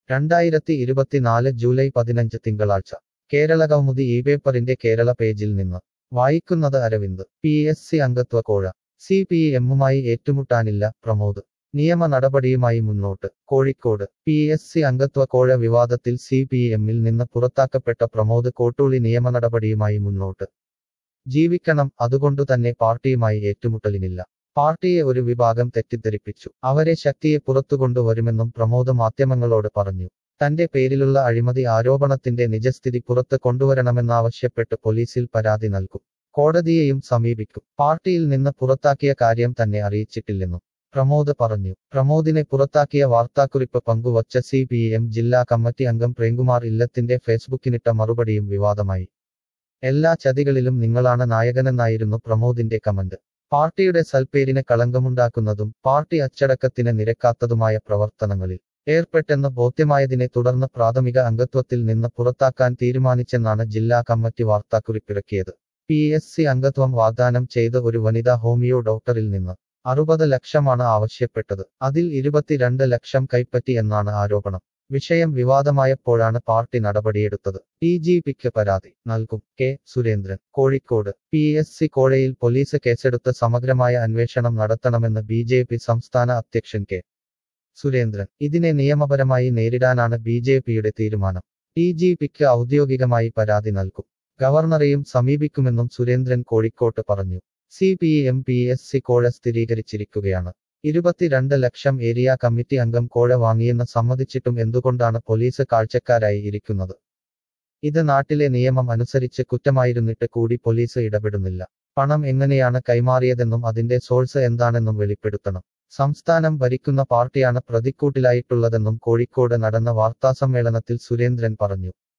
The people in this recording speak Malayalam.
രണ്ടായിരത്തി ഇരുപത്തിനാല് ജൂലൈ പതിനഞ്ച് തിങ്കളാഴ്ച കേരള കൗമുദി ഈ പേപ്പറിന്റെ കേരള പേജിൽ നിന്ന് വായിക്കുന്നത് അരവിന്ദ് പി എസ് സി അംഗത്വ കോഴ സി പി എമ്മുമായി ഏറ്റുമുട്ടാനില്ല പ്രമോദ് നിയമ നടപടിയുമായി മുന്നോട്ട് കോഴിക്കോട് പി എസ് സി അംഗത്വ കോഴ വിവാദത്തിൽ സി പി എമ്മിൽ നിന്ന് പുറത്താക്കപ്പെട്ട പ്രമോദ് കോട്ടൂളി നിയമ നടപടിയുമായി മുന്നോട്ട് ജീവിക്കണം അതുകൊണ്ടുതന്നെ പാർട്ടിയുമായി ഏറ്റുമുട്ടലിനില്ല പാർട്ടിയെ ഒരു വിഭാഗം തെറ്റിദ്ധരിപ്പിച്ചു അവരെ ശക്തിയെ പുറത്തുകൊണ്ടുവരുമെന്നും പ്രമോദ് മാധ്യമങ്ങളോട് പറഞ്ഞു തന്റെ പേരിലുള്ള അഴിമതി ആരോപണത്തിന്റെ നിജസ്ഥിതി പുറത്ത് കൊണ്ടുവരണമെന്നാവശ്യപ്പെട്ട് പോലീസിൽ പരാതി നൽകും കോടതിയെയും സമീപിക്കും പാർട്ടിയിൽ നിന്ന് പുറത്താക്കിയ കാര്യം തന്നെ അറിയിച്ചിട്ടില്ലെന്നും പ്രമോദ് പറഞ്ഞു പ്രമോദിനെ പുറത്താക്കിയ വാർത്താക്കുറിപ്പ് പങ്കുവച്ച സി പി എം ജില്ലാ കമ്മിറ്റി അംഗം പ്രേംകുമാർ ഇല്ലത്തിന്റെ ഫേസ്ബുക്കിനിട്ട മറുപടിയും വിവാദമായി എല്ലാ ചതികളിലും നിങ്ങളാണ് നായകനെന്നായിരുന്നു പ്രമോദിന്റെ കമന്റ് പാർട്ടിയുടെ സൽപ്പേരിന് കളങ്കമുണ്ടാക്കുന്നതും പാർട്ടി അച്ചടക്കത്തിന് നിരക്കാത്തതുമായ പ്രവർത്തനങ്ങളിൽ ഏർപ്പെട്ടെന്ന് ബോധ്യമായതിനെ തുടർന്ന് പ്രാഥമിക അംഗത്വത്തിൽ നിന്ന് പുറത്താക്കാൻ തീരുമാനിച്ചെന്നാണ് ജില്ലാ കമ്മിറ്റി വാർത്താക്കുറിപ്പിറക്കിയത് പി എസ് സി അംഗത്വം വാഗ്ദാനം ചെയ്ത ഒരു വനിതാ ഹോമിയോ ഡോക്ടറിൽ നിന്ന് അറുപത് ലക്ഷമാണ് ആവശ്യപ്പെട്ടത് അതിൽ ഇരുപത്തിരണ്ട് ലക്ഷം കൈപ്പറ്റി എന്നാണ് ആരോപണം വിഷയം വിവാദമായപ്പോഴാണ് പാർട്ടി നടപടിയെടുത്തത് ഡി ജി പിക്ക് പരാതി നൽകും K Surendran Kozhikode P S C കോഴയിൽ പോലീസ് കേസെടുത്ത് സമഗ്രമായ അന്വേഷണം നടത്തണമെന്ന് ബി ജെ പി സംസ്ഥാന അധ്യക്ഷൻ കെ സുരേന്ദ്രൻ ഇതിനെ നിയമപരമായി നേരിടാനാണ് ബി ജെ പിയുടെ തീരുമാനം ഡി ജി പിക്ക് ഔദ്യോഗികമായി പരാതി നൽകും ഗവർണറെയും സമീപിക്കുമെന്നും സുരേന്ദ്രൻ കോഴിക്കോട്ട് പറഞ്ഞു C P M P S C കോഴ സ്ഥിരീകരിച്ചിരിക്കുകയാണ് ഇരുപത്തിരണ്ട് ലക്ഷം ഏരിയ കമ്മിറ്റി അംഗം കോഴ വാങ്ങിയെന്ന് സമ്മതിച്ചിട്ടും എന്തുകൊണ്ടാണ് പോലീസ് കാഴ്ചക്കാരായി ഇരിക്കുന്നത് ഇത് നാട്ടിലെ നിയമം അനുസരിച്ച് കുറ്റമായിരുന്നിട്ട് കൂടി പോലീസ് ഇടപെടുന്നില്ല പണം എങ്ങനെയാണ് കൈമാറിയതെന്നും അതിന്റെ സോഴ്സ് എന്താണെന്നും വെളിപ്പെടുത്തണം സംസ്ഥാനം ഭരിക്കുന്ന പാർട്ടിയാണ് പ്രതിക്കൂട്ടിലായിട്ടുള്ളതെന്നും കോഴിക്കോട് നടന്ന വാർത്താസമ്മേളനത്തിൽ സുരേന്ദ്രൻ പറഞ്ഞു